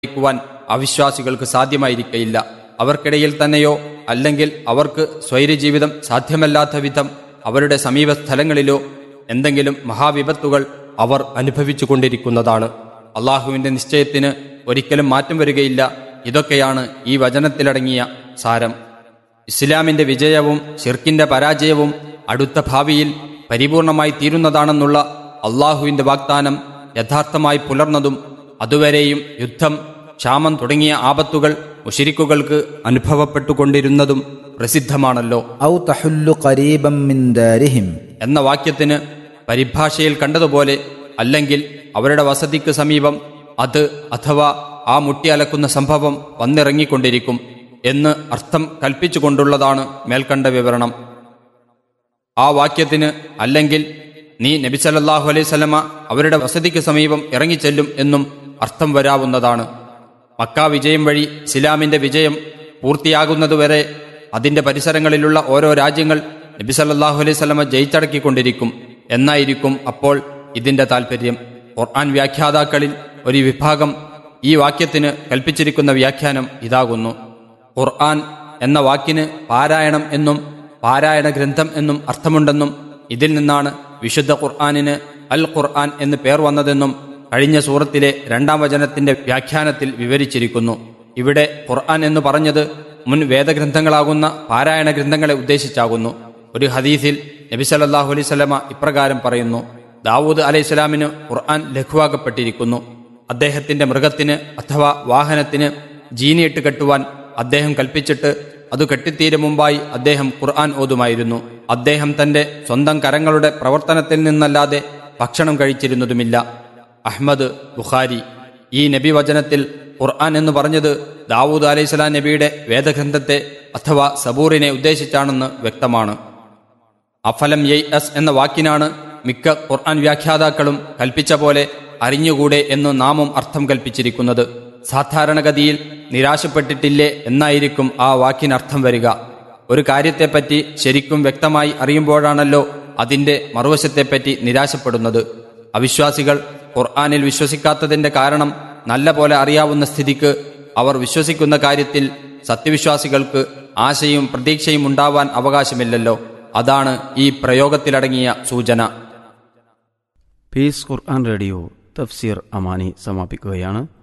ക്കുവാൻ അവിശ്വാസികൾക്ക് സാധ്യമായിരിക്കയില്ല അവർക്കിടയിൽ തന്നെയോ അല്ലെങ്കിൽ അവർക്ക് സ്വൈരജീവിതം സാധ്യമല്ലാത്ത വിധം അവരുടെ സമീപ സ്ഥലങ്ങളിലോ എന്തെങ്കിലും മഹാവിപത്തുകൾ അവർ അനുഭവിച്ചു കൊണ്ടിരിക്കുന്നതാണ് അള്ളാഹുവിന്റെ നിശ്ചയത്തിന് ഒരിക്കലും മാറ്റം വരികയില്ല ഇതൊക്കെയാണ് ഈ വചനത്തിലടങ്ങിയ സാരം ഇസ്ലാമിന്റെ വിജയവും ഷിർക്കിന്റെ പരാജയവും അടുത്ത ഭാവിയിൽ പരിപൂർണമായി തീരുന്നതാണെന്നുള്ള അള്ളാഹുവിന്റെ വാഗ്ദാനം യഥാർത്ഥമായി പുലർന്നതും അതുവരെയും യുദ്ധം ക്ഷാമം തുടങ്ങിയ ആപത്തുകൾ മുഷിരിക്കുകൾക്ക് അനുഭവപ്പെട്ടുകൊണ്ടിരുന്നതും പ്രസിദ്ധമാണല്ലോ ഔ തഹുല്ലു ഖരീബം മിൻ ദാരിഹിം എന്ന വാക്യത്തിന് പരിഭാഷയിൽ കണ്ടതുപോലെ അല്ലെങ്കിൽ അവരുടെ വസതിക്ക് സമീപം അത് അഥവാ ആ മുട്ടിയലക്കുന്ന സംഭവം വന്നിറങ്ങിക്കൊണ്ടിരിക്കും എന്ന് അർത്ഥം കൽപ്പിച്ചുകൊണ്ടുള്ളതാണ് മേൽക്കണ്ട വിവരണം ആ വാക്യത്തിന് അല്ലെങ്കിൽ നീ നബി സല്ലല്ലാഹു അലൈഹി സ്വലമ അവരുടെ വസതിക്ക് സമീപം ഇറങ്ങിച്ചെല്ലും എന്നും അർത്ഥം വരാവുന്നതാണ് മക്ക വിജയം വഴി ഇസ്ലാമിന്റെ വിജയം പൂർത്തിയാകുന്നതുവരെ അതിന്റെ പരിസരങ്ങളിലുള്ള ഓരോ രാജ്യങ്ങൾ നബി സല്ലല്ലാഹു അലൈഹി സ്വലമ ജയിച്ചടക്കിക്കൊണ്ടിരിക്കും എന്നായിരിക്കും അപ്പോൾ ഇതിന്റെ താൽപ്പര്യം ഖുർആൻ വ്യാഖ്യാതാക്കളിൽ ഒരു വിഭാഗം ഈ വാക്യത്തിന് കൽപ്പിച്ചിരിക്കുന്ന വ്യാഖ്യാനം ഇതാകുന്നു ഖുർആൻ എന്ന വാക്കിന് പാരായണം എന്നും പാരായണ ഗ്രന്ഥം എന്നും അർത്ഥമുണ്ടെന്നും ഇതിൽ നിന്നാണ് വിശുദ്ധ ഖുർആനിന് അൽ ഖുർആൻ എന്ന് പേർ വന്നതെന്നും കഴിഞ്ഞ സൂറത്തിലെ രണ്ടാം വചനത്തിന്റെ വ്യാഖ്യാനത്തിൽ വിവരിച്ചിരിക്കുന്നു ഇവിടെ ഖുർആൻ എന്ന് പറഞ്ഞത് മുൻ വേദഗ്രന്ഥങ്ങളാകുന്ന പാരായണ ഗ്രന്ഥങ്ങളെ ഉദ്ദേശിച്ചാകുന്നു ഒരു ഹദീസിൽ നബി സല്ലല്ലാഹു അലൈഹി സ്വലമ ഇപ്രകാരം പറയുന്നു ദാവൂദ് അലൈഹി സ്വലാമിന് ഖുർആൻ ലഘുവാക്കപ്പെട്ടിരിക്കുന്നു അദ്ദേഹത്തിന്റെ മൃഗത്തിന് അഥവാ വാഹനത്തിന് ജീനിയിട്ട് കെട്ടുവാൻ അദ്ദേഹം കൽപ്പിച്ചിട്ട് അത് കെട്ടിത്തീരും മുമ്പായി അദ്ദേഹം ഖുർആൻ ഓതുമായിരുന്നു അദ്ദേഹം തന്റെ സ്വന്തം കരങ്ങളുടെ പ്രവർത്തനത്തിൽ നിന്നല്ലാതെ ഭക്ഷണം കഴിച്ചിരുന്നതുമില്ല അഹ്മദ് ബുഖാരി ഈ നബി വചനത്തിൽ ഖുർആൻ എന്ന് പറഞ്ഞത് ദാവൂദ് അലൈഹിസ്ലാം നബിയുടെ വേദഗ്രന്ഥത്തെ അഥവാ സബൂറിനെ ഉദ്ദേശിച്ചാണെന്ന് വ്യക്തമാണ് അഫലം യൈ അസ് എന്ന വാക്കിനാണ് മിക്ക ഖുർആൻ വ്യാഖ്യാതാക്കളും കൽപ്പിച്ച പോലെ അറിഞ്ഞുകൂടെ എന്ന് നാമും അർത്ഥം കൽപ്പിച്ചിരിക്കുന്നത് സാധാരണഗതിയിൽ നിരാശപ്പെട്ടിട്ടില്ലേ എന്നായിരിക്കും ആ വാക്കിനർത്ഥം വരിക ഒരു കാര്യത്തെപ്പറ്റി ശരിക്കും വ്യക്തമായി അറിയുമ്പോഴാണല്ലോ അതിന്റെ മറുവശത്തെപ്പറ്റി നിരാശപ്പെടുന്നത് അവിശ്വാസികൾ ഖുർആനിൽ വിശ്വസിക്കാത്തതിന്റെ കാരണം നല്ല പോലെ അറിയാവുന്ന സ്ഥിതിക്ക് അവർ വിശ്വസിക്കുന്ന കാര്യത്തിൽ സത്യവിശ്വാസികൾക്ക് ആശയും പ്രതീക്ഷയും ഉണ്ടാവാൻ അവകാശമില്ലല്ലോ അതാണ് ഈ പ്രയോഗത്തിലടങ്ങിയ സൂചന പീസ് ഖുർആൻ റേഡിയോ തഫ്സീർ അമാനി സമാപിക്കുകയാണ്